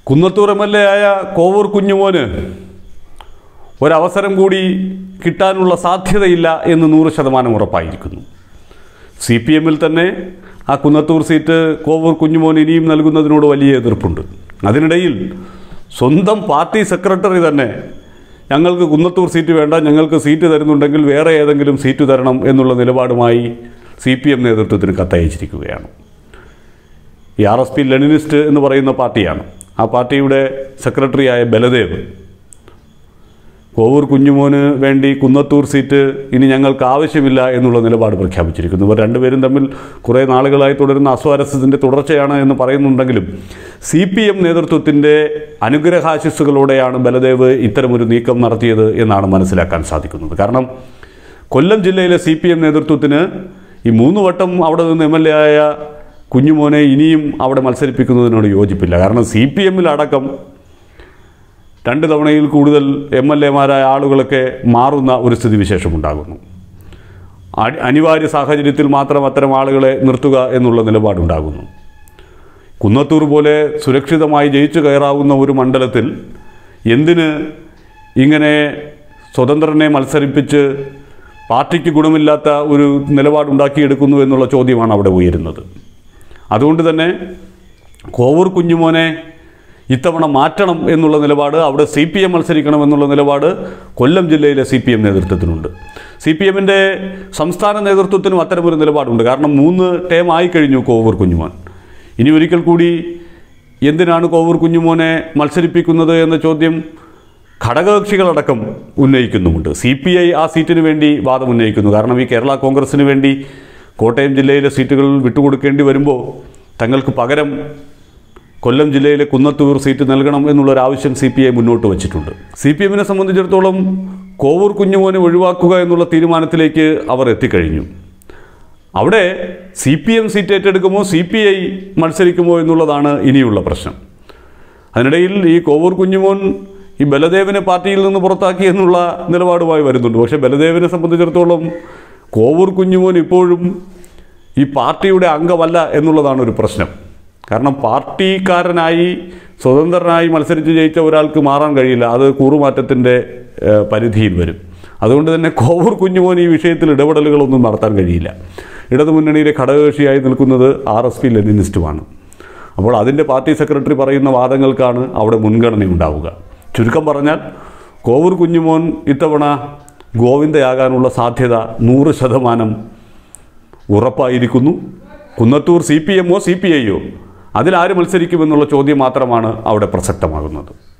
Kunnathur M L A ആയ കോവൂർ കുഞ്ഞുമോന് ഒരവസരം കൂടി കിട്ടാനുള്ള സാധ്യതയില്ല എന്ന് നൂറ് ശതമാനം ഉറപ്പായിരിക്കുന്നു സി പി എമ്മിൽ തന്നെ ആ കുന്നത്തൂർ സീറ്റ് കോവൂർ കുഞ്ഞുമോൻ ഇനിയും നൽകുന്നതിനോട് വലിയ എതിർപ്പുണ്ട് അതിനിടയിൽ സ്വന്തം പാർട്ടി സെക്രട്ടറി തന്നെ ഞങ്ങൾക്ക് കുന്നത്തൂർ സീറ്റ് വേണ്ട ഞങ്ങൾക്ക് സീറ്റ് തരുന്നുണ്ടെങ്കിൽ വേറെ ഏതെങ്കിലും സീറ്റ് തരണം എന്നുള്ള നിലപാടുമായി സി പി എം നേതൃത്വത്തിന് കത്തയച്ചിരിക്കുകയാണ് ഈ ആർ എസ് പി ലെനിനിസ്റ്റ് എന്ന് പറയുന്ന പാർട്ടിയാണ് ആ പാർട്ടിയുടെ സെക്രട്ടറിയായ ബലദേവ് കോവൂർ കുഞ്ഞുമോന് വേണ്ടി കുന്നത്തൂർ സീറ്റ് ഇനി ഞങ്ങൾക്ക് ആവശ്യമില്ല എന്നുള്ള നിലപാട് പ്രഖ്യാപിച്ചിരിക്കുന്നു ഇവർ രണ്ടുപേരും തമ്മിൽ കുറേ നാളുകളായി തുടരുന്ന അസ്വാരസ്യത്തിൻ്റെ തുടർച്ചയാണ് എന്ന് പറയുന്നുണ്ടെങ്കിലും സി പി എം നേതൃത്വത്തിൻ്റെ അനുഗ്രഹാശിസ്സുകളോടെയാണ് ബലദേവ് ഇത്തരമൊരു നീക്കം നടത്തിയത് എന്നാണ് മനസ്സിലാക്കാൻ സാധിക്കുന്നത് കാരണം കൊല്ലം ജില്ലയിലെ സി പി എം നേതൃത്വത്തിന് ഈ മൂന്ന് വട്ടം അവിടെ നിന്ന് എം എൽ എ ആയ കുഞ്ഞുമോനെ ഇനിയും അവിടെ മത്സരിപ്പിക്കുന്നതിനോട് യോജിപ്പില്ല കാരണം സി പി എമ്മിലടക്കം രണ്ട് തവണയിൽ കൂടുതൽ എം എൽ എമാരായ ആളുകളൊക്കെ മാറുന്ന ഒരു സ്ഥിതിവിശേഷം ഉണ്ടാകുന്നു അ- അനിവാര്യ സാഹചര്യത്തിൽ മാത്രം അത്തരം ആളുകളെ നിർത്തുക എന്നുള്ള നിലപാടുണ്ടാകുന്നു കുന്നത്തൂർ പോലെ സുരക്ഷിതമായി ജയിച്ചു കയറാവുന്ന ഒരു മണ്ഡലത്തിൽ എന്തിന് ഇങ്ങനെ സ്വതന്ത്രനെ മത്സരിപ്പിച്ച് പാർട്ടിക്ക് ഗുണമില്ലാത്ത ഒരു നിലപാടുണ്ടാക്കിയെടുക്കുന്നു എന്നുള്ള ചോദ്യമാണ് അവിടെ ഉയരുന്നത് അതുകൊണ്ട് തന്നെ കോവൂർ കുഞ്ഞുമോനെ ഇത്തവണ മാറ്റണം എന്നുള്ള നിലപാട് അവിടെ സി പി എം മത്സരിക്കണം എന്നുള്ള നിലപാട് കൊല്ലം ജില്ലയിലെ സി പി എം നേതൃത്വത്തിനുണ്ട് സി പി എമ്മിൻ്റെ സംസ്ഥാന നേതൃത്വത്തിനും അത്തരമൊരു നിലപാടുണ്ട് കാരണം മൂന്ന് ടേം ആയിക്കഴിഞ്ഞു കോവൂർ കുഞ്ഞുമോൻ ഇനി ഒരിക്കൽ കൂടി എന്തിനാണ് കോവൂർ കുഞ്ഞുമോനെ മത്സരിപ്പിക്കുന്നത് എന്ന ചോദ്യം ഘടകകക്ഷികളടക്കം ഉന്നയിക്കുന്നുമുണ്ട് സി പി ഐ ആ സീറ്റിന് വേണ്ടി വാദം ഉന്നയിക്കുന്നു കാരണം ഈ കേരള കോൺഗ്രസിന് വേണ്ടി കോട്ടയം ജില്ലയിലെ സീറ്റുകൾ വിട്ടുകൊടുക്കേണ്ടി വരുമ്പോൾ തങ്ങൾക്ക് പകരം കൊല്ലം ജില്ലയിലെ കുന്നത്തൂർ സീറ്റ് നൽകണം എന്നുള്ളൊരാവശ്യം സി പി ഐ മുന്നോട്ട് വച്ചിട്ടുണ്ട് സി പി എമ്മിനെ സംബന്ധിച്ചിടത്തോളം കോവൂർ കുഞ്ഞുമോനെ ഒഴിവാക്കുക എന്നുള്ള തീരുമാനത്തിലേക്ക് അവർ എത്തിക്കഴിഞ്ഞു അവിടെ സി പി എം സീറ്റ് ഏറ്റെടുക്കുമോ സി പി ഐ മത്സരിക്കുമോ എന്നുള്ളതാണ് ഇനിയുള്ള പ്രശ്നം അതിനിടയിൽ ഈ കോവൂർ കുഞ്ഞുമോൻ ഈ ബലദേവിനെ പാർട്ടിയിൽ നിന്ന് പുറത്താക്കി എന്നുള്ള നിലപാടുമായി വരുന്നുണ്ട് പക്ഷേ ബലദേവിനെ സംബന്ധിച്ചിടത്തോളം കോവൂർ കുഞ്ഞുമോൻ ഇപ്പോഴും ഈ പാർട്ടിയുടെ അംഗമല്ല എന്നുള്ളതാണ് ഒരു പ്രശ്നം കാരണം പാർട്ടിക്കാരനായി സ്വതന്ത്രനായി മത്സരിച്ച് ജയിച്ച ഒരാൾക്ക് മാറാൻ കഴിയില്ല അത് കൂറുമാറ്റത്തിൻ്റെ ഏഹ്, പരിധിയിൽ വരും അതുകൊണ്ട് തന്നെ കോവൂർ കുഞ്ഞുമോൻ ഈ വിഷയത്തിൽ ഇടപെടലുകളൊന്നും നടത്താൻ കഴിയില്ല ഇടതുമുന്നണിയിലെ ഘടകകക്ഷിയായി നിൽക്കുന്നത് ആർ എസ് പി ലെനിനിസ്റ്റുമാണ് അപ്പോൾ അതിൻ്റെ പാർട്ടി സെക്രട്ടറി പറയുന്ന വാദങ്ങൾക്കാണ് അവിടെ മുൻഗണന ഉണ്ടാവുക ചുരുക്കം പറഞ്ഞാൽ കോവൂർ കുഞ്ഞുമോൻ ഇത്തവണ ഗോവിന്ദയാകാനുള്ള സാധ്യത നൂറ് ശതമാനം ഉറപ്പായിരിക്കുന്നു കുന്നത്തൂർ സി പി എമ്മോ സി പി ഐയോ അതിലാര് മത്സരിക്കുമെന്നുള്ള ചോദ്യം മാത്രമാണ് അവിടെ പ്രസക്തമാകുന്നത്